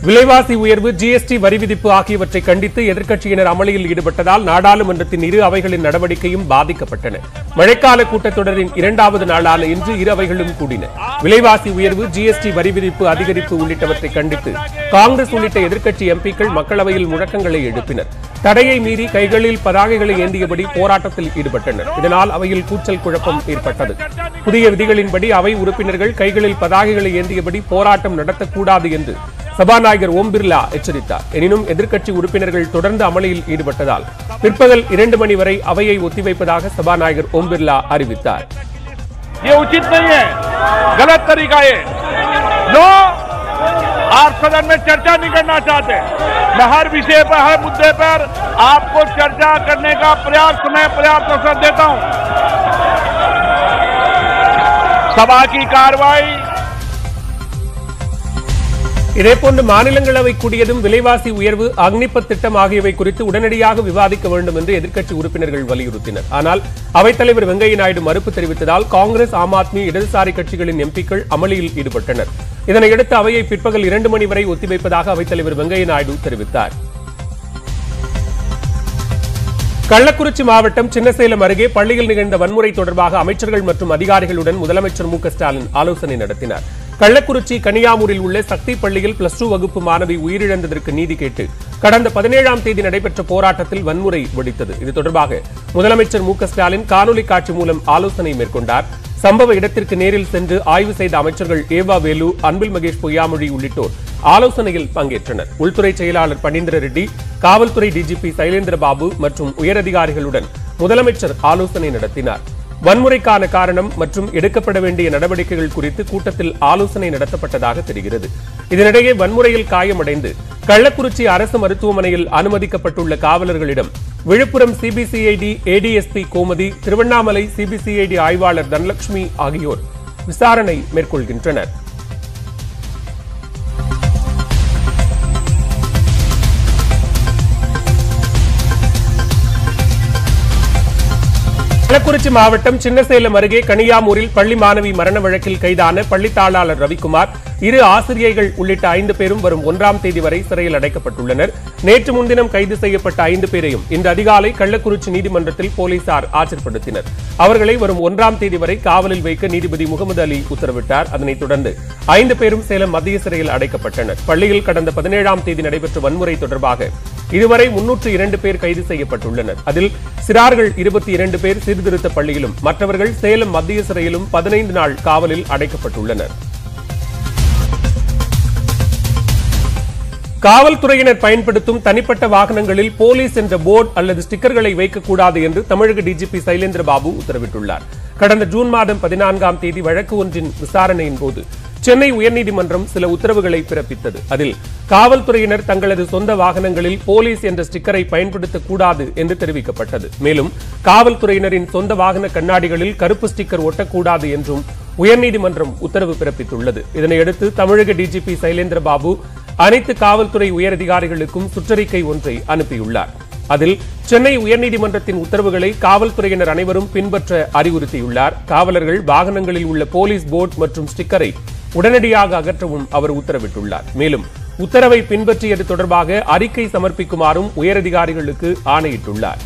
விலைவாசி உயர்வு ஜிஎஸ்டி வரி விதிப்பு ஆகியவற்றை கண்டித்து எதிர்க்கட்சியினர் அமளியில் ஈடுபட்டதால் நாடாளுமன்றத்தின் இரு அவைகளின் நடவடிக்கையும் பாதிக்கப்பட்டன மழைக்கால கூட்டத்தொடரின் இரண்டாவது நாளான இன்று இரு அவைகளும் கூடின விலைவாசி உயர்வு ஜிஎஸ்டி வரி விதிப்பு அதிகரிப்பு உள்ளிட்டவற்றை கண்டித்து காங்கிரஸ் உள்ளிட்ட எதிர்க்கட்சி எம்பிக்கள் மக்களவையில் முழக்கங்களை எழுப்பினர் தடையை மீறி கைகளில் பதாகைகளை ஏந்தியபடி போராட்டத்தில் ஈடுபட்டனர் இதனால் அவையில் கூச்சல் குழப்பம் ஏற்பட்டது புதிய விதிகளின்படி அவை உறுப்பினர்கள் கைகளில் பதாகைகளை ஏந்தியபடி போராட்டம் நடத்தக்கூடாது என்று சபாநாயகர் ஓம் பிர்லா எச்சரித்தார் எனினும் எதிர்க்கட்சி உறுப்பினர்கள் தொடர்ந்து அமளியில் ஈடுபட்டதால் பிற்பகல் இரண்டு மணி வரை அவையை ஒத்திவைப்பதாக சபாநாயகர் ஓம் பிர்லா அறிவித்தார் ये उचित नहीं है गलत तरीका है नो आप सदन में चर्चा नहीं करना चाहते मैं हर विषय पर हर मुद्दे पर आपको चर्चा करने का पर्याप्त समय पर्याप्त अवसर देता हूं सभा की कार्रवाई இதேபோன்று மாநிலங்களவை கூடியதும் விலைவாசி உயர்வு அக்னிபத் திட்டம் ஆகியவை குறித்து உடனடியாக விவாதிக்க வேண்டும் என்று எதிர்க்கட்சி உறுப்பினர்கள் வலியுறுத்தினர் ஆனால் அவைத்தலைவர் வெங்கையா நாயுடு மறுப்பு தெரிவித்ததால் காங்கிரஸ் ஆம் ஆத்மி இடதுசாரி கட்சிகளின் எம்பிக்கள் அமளியில் ஈடுபட்டனர் இதனையடுத்து அவையை பிற்பகல் இரண்டு மணி வரை ஒத்திவைப்பதாக அவைத்தலைவர் வெங்கையா நாயுடு தெரிவித்தார் கள்ளக்குறிச்சி மாவட்டம் சின்னசேலம் அருகே பள்ளியில் நிகழ்ந்த வன்முறை தொடர்பாக அமைச்சர்கள் மற்றும் அதிகாரிகளுடன் முதலமைச்சர் மு க ஸ்டாலின் ஆலோசனை நடத்தினார் கள்ளக்குறிச்சி கனியாமூரில் உள்ள சக்தி பள்ளியில் பிளஸ் டூ வகுப்பு மாணவி உயிரிழந்ததற்கு நீதி கேட்டு கடந்த பதினேழாம் தேதி நடைபெற்ற போராட்டத்தில் வன்முறை வெடித்தது இது தொடர்பாக முதலமைச்சர் மு க ஸ்டாலின் காணொலி காட்சி மூலம் ஆலோசனை மேற்கொண்டார் சம்பவ இடத்திற்கு நேரில் சென்று ஆய்வு செய்த அமைச்சர்கள் ஏவா வேலு அன்பில் மகேஷ் பொய்யாமொழி உள்ளிட்டோர் ஆலோசனையில் பங்கேற்றனர் உள்துறை செயலாளர் பனீந்திர ரெட்டி காவல்துறை டிஜிபி சைலேந்திர பாபு மற்றும் உயரதிகாரிகளுடன் முதலமைச்சர் ஆலோசனை நடத்தினார் வன்முறைக்கான காரணம் மற்றும் எடுக்கப்பட வேண்டிய நடவடிக்கைகள் குறித்து கூட்டத்தில் ஆலோசனை நடத்தப்பட்டதாக தெரிகிறது இதனிடையே வன்முறையில் காயமடைந்து கள்ளக்குறிச்சி அரசு மருத்துவமனையில் அனுமதிக்கப்பட்டுள்ள காவலர்களிடம் Villupuram CBCID ADSP Gomathi Tiruvannamalai CBCID ஆய்வாளர் தனலட்சுமி ஆகியோர் விசாரணை மேற்கொள்கின்றனர் கள்ளக்குறிச்சி மாவட்டம் சின்னசேலம் அருகே கனியாமூரில் பள்ளி மாணவி மரண வழக்கில் கைதான பள்ளி தாளாளர் ரவிக்குமார் இரு ஆசிரியைகள் உள்ளிட்ட ஐந்து பேரும் வரும் ஒன்றாம் தேதி வரை சிறையில் அடைக்கப்பட்டுள்ளனர் நேற்று முன்தினம் கைது செய்யப்பட்ட ஐந்து பேரையும் இன்று அதிகாலை கள்ளக்குறிச்சி நீதிமன்றத்தில் போலீசார் ஆஜர்படுத்தினர் அவர்களை வரும் ஒன்றாம் தேதி வரை காவலில் வைக்க நீதிபதி முகமது அலி உத்தரவிட்டார் அதனைத் தொடர்ந்து ஐந்து பேரும் சேலம் மத்திய சிறையில் அடைக்கப்பட்டனர் பள்ளியில் கடந்த பதினேழாம் தேதி நடைபெற்ற வன்முறை தொடர்பாக இதுவரை முன்னூற்று இரண்டு பேர் கைது செய்யப்பட்டுள்ளனர் அதில் சிறார்கள் இருபத்தி இரண்டு பேர் சீர்திருத்த பள்ளியிலும் மற்றவர்கள் சேலம் மத்திய சிறையிலும் பதினைந்து நாள் காவலில் அடைக்கப்பட்டுள்ளனர் காவல்துறையினர் பயன்படுத்தும் தனிப்பட்ட வாகனங்களில் போலீஸ் என்ற போர்டு அல்லது ஸ்டிக்கர்களை வைக்கக்கூடாது என்று தமிழக டிஜிபி சைலேந்திர பாபு உத்தரவிட்டுள்ளார் கடந்த ஜூன் மாதம் பதினான்காம் தேதி வழக்கு ஒன்றின் விசாரணையின் போது சென்னை உயர்நீதிமன்றம் சில உத்தரவுகளை பிறப்பித்தது அதில் காவல்துறையினர் தங்களது சொந்த வாகனங்களில் போலீஸ் என்ற ஸ்டிக்கரை பயன்படுத்தக்கூடாது என்று தெரிவிக்கப்பட்டது மேலும் காவல்துறையினரின் சொந்த வாகன கண்ணாடிகளில் கருப்பு ஸ்டிக்கர் ஒட்டக்கூடாது என்றும் உயர்நீதிமன்றம் உத்தரவு பிறப்பித்துள்ளது இதனையடுத்து தமிழக டிஜிபி சைலேந்திர பாபு அனைத்து காவல்துறை உயரதிகாரிகளுக்கும் சுற்றறிக்கை ஒன்றை அனுப்பியுள்ளார் அதில் சென்னை உயர்நீதிமன்றத்தின் உத்தரவுகளை காவல்துறையினர் அனைவரும் பின்பற்ற அறிவுறுத்தியுள்ளார் காவலர்கள் வாகனங்களில் உள்ள போலீஸ் போர்டு மற்றும் ஸ்டிக்கரை உடனடியாக அகற்றவும் அவர் உத்தரவிட்டுள்ளார் மேலும் உத்தரவை பின்பற்றியது தொடர்பாக அறிக்கை சமர்ப்பிக்குமாறும் உயரதிகாரிகளுக்கு ஆணையிட்டுள்ளார்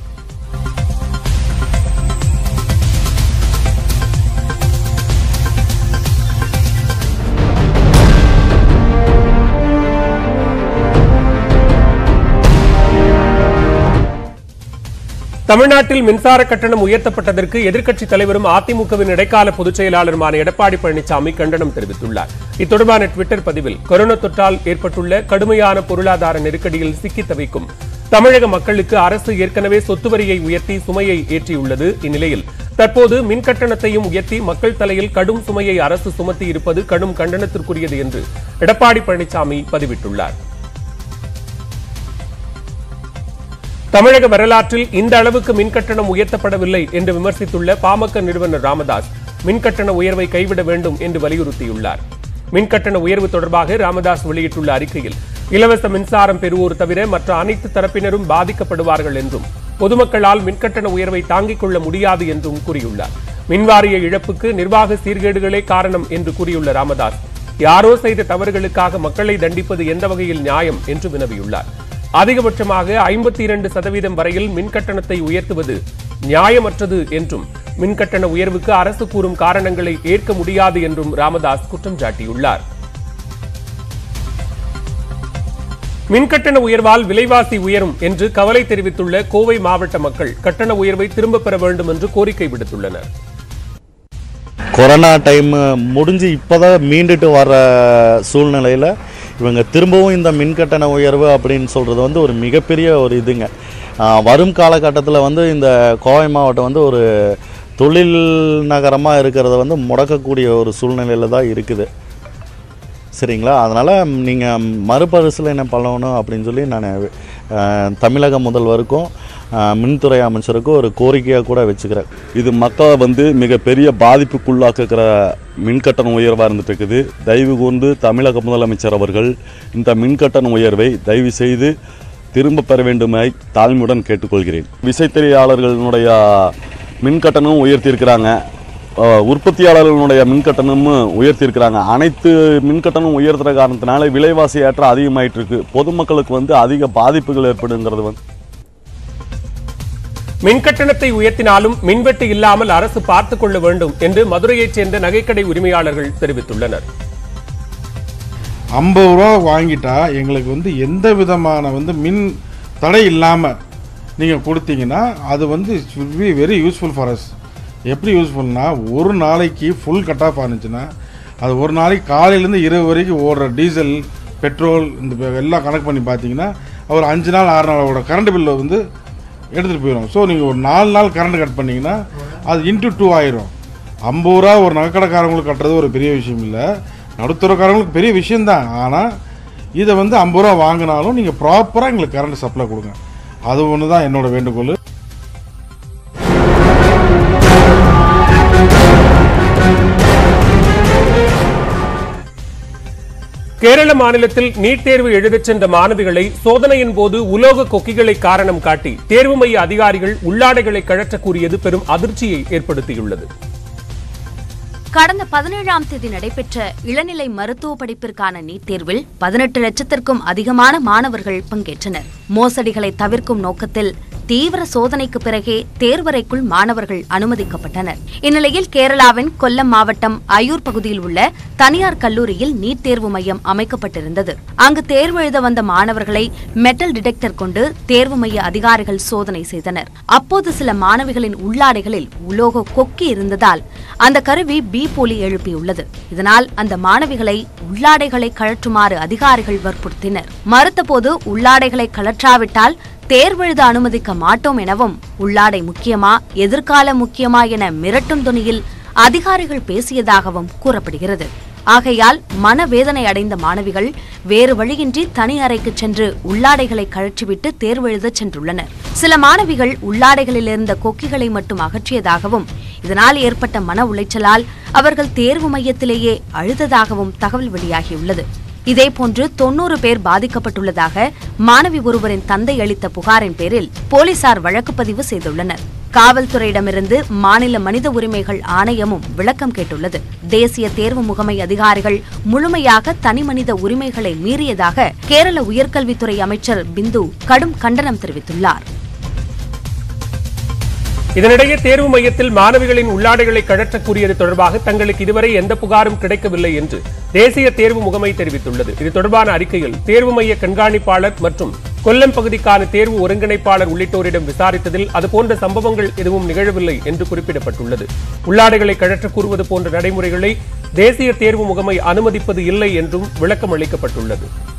தமிழ்நாட்டில் மின்சார கட்டணம் உயர்த்தப்பட்டதற்கு எதிர்க்கட்சித் தலைவரும் அதிமுகவின் இடைக்கால பொதுச் செயலாளருமான எடப்பாடி பழனிசாமி கண்டனம் தெரிவித்துள்ளார் இத்தொடர்பான டுவிட்டர் பதிவில் கொரோனா தொற்றால் ஏற்பட்டுள்ள கடுமையான பொருளாதார நெருக்கடியில் சிக்கி தவிக்கும் தமிழக மக்களுக்கு அரசு ஏற்கனவே சொத்து வரியை உயர்த்தி சுமையை ஏற்றியுள்ளது இந்நிலையில் தற்போது மின் கட்டணத்தையும் உயர்த்தி மக்கள் தலையில் கடும் சுமையை அரசு சுமத்தி இருப்பது கடும் கண்டனத்திற்குரியது என்று எடப்பாடி பழனிசாமி பதிவிட்டுள்ளார் தமிழக வரலாற்றில் இந்த அளவுக்கு மின்கட்டணம் உயர்த்தப்படவில்லை என்று விமர்சித்துள்ள பாமக நிறுவனர் ராமதாஸ் மின்கட்டண உயர்வை கைவிட வேண்டும் என்று வலியுறுத்தியுள்ளார் மின்கட்டண உயர்வு தொடர்பாக ராமதாஸ் வெளியிட்டுள்ள அறிக்கையில் இலவச மின்சாரம் பெறுவோர் தவிர மற்ற அனைத்து தரப்பினரும் பாதிக்கப்படுவார்கள் என்றும் பொதுமக்களால் மின்கட்டண உயர்வை தாங்கிக் கொள்ள முடியாது என்றும் கூறியுள்ளார் மின்வாரிய இழப்புக்கு நிர்வாக சீர்கேடுகளே காரணம் என்று கூறியுள்ள ராமதாஸ் யாரோ செய்த தவறுகளுக்காக மக்களை தண்டிப்பது எந்த வகையில் நியாயம் என்று வினவியுள்ளார் அதிகபட்சமாக ஐம்பத்தி இரண்டு சதவீதம் வரையில் மின் கட்டணத்தை உயர்த்துவது நியாயமற்றது என்றும் மின் கட்டண உயர்வுக்கு அரசு கூறும் காரணங்களை ஏற்க முடியாது என்றும் ராமதாஸ் குற்றம் சாட்டியுள்ளார் மின்கட்டண உயர்வால் விலைவாசி உயரும் என்று கவலை தெரிவித்துள்ள கோவை மாவட்ட மக்கள் கட்டண உயர்வை திரும்பப் பெற வேண்டும் என்று கோரிக்கை விடுத்துள்ளனர் கொரோனா டைம் முடிஞ்சு இப்போதான் மீண்டுட்டு வர சூழ்நிலையில் இவங்க திரும்பவும் இந்த மின்கட்டண உயர்வு அப்படின்னு சொல்கிறது வந்து ஒரு மிகப்பெரிய ஒரு இதுங்க ஆஹ் வரும் காலகட்டத்தில் வந்து இந்த கோவை மாவட்டம் வந்து ஒரு தொழில் நகரமாக இருக்கிறத வந்து முடக்கக்கூடிய ஒரு சூழ்நிலையில் தான் இருக்குது சரிங்களா அதனால் நீங்கள் மறுபரிசீலனை பண்ணணும் அப்படின்னு சொல்லி நான் அஹ், தமிழக முதல்வருக்கும் அஹ், மின்துறை அமைச்சருக்கும் ஒரு கோரிக்கையாக கூட வச்சுக்கிறேன் இது மக்களை வந்து மிகப்பெரிய பாதிப்புக்குள்ளாக்குகிற மின்கட்டண உயர்வாக இருந்துட்டு இருக்குது தயவு கூர்ந்து தமிழக முதலமைச்சர் அவர்கள் இந்த மின்கட்டண உயர்வை தயவு செய்து திரும்ப பெற வேண்டுமாய் தாழ்மையுடன் கேட்டுக்கொள்கிறேன் விசைத்தறியாளர்களுடைய மின்கட்டணமும் உயர்த்தியிருக்கிறாங்க அஹ், உற்பத்தியாளர்களுடைய மின்கட்டணமும் உயர்த்தியிருக்கிறாங்க அனைத்து மின்கட்டணம் உயர்த்துற காரணத்தினால விலைவாசி ஏற்றம் அதிகமாயிட்டு இருக்கு பொதுமக்களுக்கு வந்து அதிக பாதிப்புகள் ஏற்படுங்கிறது வந்து மின்கட்டணத்தை உயர்த்தினாலும் மின்வெட்டு இல்லாமல் அரசு பார்த்துக் கொள்ள வேண்டும் என்று மதுரையைச் சேர்ந்த நகைக்கடை உரிமையாளர்கள் தெரிவித்துள்ளனர் ஐம்பது ரூபா வாங்கிட்டா எங்களுக்கு வந்து எந்த விதமான வந்து மின் தடை இல்லாமல் நீங்கள் கொடுத்தீங்கன்னா அது வந்து will be very useful for us எப்படி யூஸ்ஃபுல்னா ஒரு நாளைக்கு ஃபுல் கட் ஆஃப் ஆனிச்சுன்னா அது ஒரு நாளைக்கு காலையிலேருந்து இரவு வரைக்கும் ஓடுற டீசல் பெட்ரோல் இந்த ப- எல்லாம் கணக்கு பண்ணி பார்த்தீங்கன்னா ஒரு அஞ்சு நாள் ஆறு நாளோட கரண்ட் பில்லை வந்து எடுத்துகிட்டு போயிடும் ஸோ நீங்கள் ஒரு நாலு நாள் கரண்ட் கட் பண்ணீங்கன்னா அது இன்ட்டு டூ ஆயிரும் ஐம்பது ரூபா ஒரு நகைக்கடைக்காரங்களுக்கு கட்டுறது ஒரு பெரிய விஷயம் இல்லை நடுத்தரக்காரங்களுக்கு பெரிய விஷயம்தான் ஆனால் இதை வந்து ஐம்பது ரூபா வாங்கினாலும் நீங்கள் ப்ராப்பராக எங்களுக்கு கரண்ட் சப்ளை கொடுங்க அது ஒன்று தான் என்னோட வேண்டுகோள் கேரள மாநிலத்தில் நீட் தேர்வு எழுதச் சென்ற மாணவிகளை சோதனையின் போது உலோக கொக்கிகளை காரணம் காட்டி தேர்வு மைய அதிகாரிகள் உள்ளாடைகளை கழற்றக் கூறியது பெரும் அதிர்ச்சியை ஏற்படுத்தியுள்ளது கடந்த பதினேழாம் தேதி நடைபெற்ற இளநிலை மருத்துவ படிப்பிற்கான நீட் தேர்வில் பதினெட்டு லட்சத்திற்கும் அதிகமான மாணவர்கள் பங்கேற்றனர் மோசடிகளை தவிர்க்கும் நோக்கத்தில் தீவிர சோதனைக்கு பிறகே தேர்வறைக்குள் மாணவர்கள் அனுமதிக்கப்பட்டனர் இந்நிலையில் கேரளாவின் கொல்லம் மாவட்டம் அயூர் பகுதியில் உள்ள தனியார் கல்லூரியில் நீட் தேர்வு மையம் அமைக்கப்பட்டிருந்தது அங்கு தேர்வு எழுத வந்த மாணவர்களை மெட்டல் டிடெக்டர் கொண்டு தேர்வு மைய அதிகாரிகள் சோதனை செய்தனர் அப்போது சில மாணவிகளின் உள்ளாடைகளில் உலோக கொக்கி இருந்ததால் அந்த கருவி பி போலி எழுப்பியுள்ளது இதனால் அந்த மாணவிகளை உள்ளாடைகளை கழற்றுமாறு அதிகாரிகள் வற்புறுத்தினர் மறுத்தபோது உள்ளாடைகளை கழற்றாவிட்டால் தேர்வெழுத அனுமதிக்க மாட்டோம் எனவும் உள்ளாடை முக்கியமா எதிர்கால முக்கியமா என மிரட்டும் துணியில் அதிகாரிகள் பேசியதாகவும் கூறப்படுகிறது ஆகையால் மனவேதனை அடைந்த மாணவிகள் வேறு வழியின்றி தனி அறைக்கு சென்று உள்ளாடைகளை கழற்றிவிட்டு தேர்வெழுதச் சென்றுள்ளனர் சில மாணவிகள் உள்ளாடைகளில் இருந்த கொக்கிகளை மட்டும் அகற்றியதாகவும் இதனால் ஏற்பட்ட மன உளைச்சலால் அவர்கள் தேர்வு மையத்திலேயே அழுததாகவும் தகவல் வெளியாகியுள்ளது இதேபோன்று தொன்னூறு பேர் பாதிக்கப்பட்டுள்ளதாக மாணவி ஒருவரின் தந்தை அளித்த புகாரின் பேரில் போலீசார் வழக்கு பதிவு செய்துள்ளனர் காவல்துறையிடமிருந்து மாநில மனித உரிமைகள் ஆணையமும் விளக்கம் கேட்டுள்ளது தேசிய தேர்வு முகமை அதிகாரிகள் முழுமையாக தனிமனித உரிமைகளை மீறியதாக கேரள உயர்கல்வித்துறை அமைச்சர் பிந்து கடும் கண்டனம் தெரிவித்துள்ளார் இதனிடையே தேர்வு மையத்தில் மாணவிகளின் உள்ளாடைகளை கழற்றக் கூறியது தொடர்பாக தங்களுக்கு இதுவரை எந்த புகாரும் கிடைக்கவில்லை என்று தேசிய தேர்வு முகமை தெரிவித்துள்ளது இது தொடர்பான அறிக்கையில் தேர்வு மைய கண்காணிப்பாளர் மற்றும் கொல்லம் பகுதிக்கான தேர்வு ஒருங்கிணைப்பாளர் உள்ளிட்டோரிடம் விசாரித்ததில் அதுபோன்ற சம்பவங்கள் எதுவும் நிகழவில்லை என்று குறிப்பிடப்பட்டுள்ளது உள்ளாடைகளை கழற்றக் கூறுவது போன்ற நடைமுறைகளை தேசிய தேர்வு முகமை அனுமதிப்பது இல்லை என்றும் விளக்கம் அளிக்கப்பட்டுள்ளது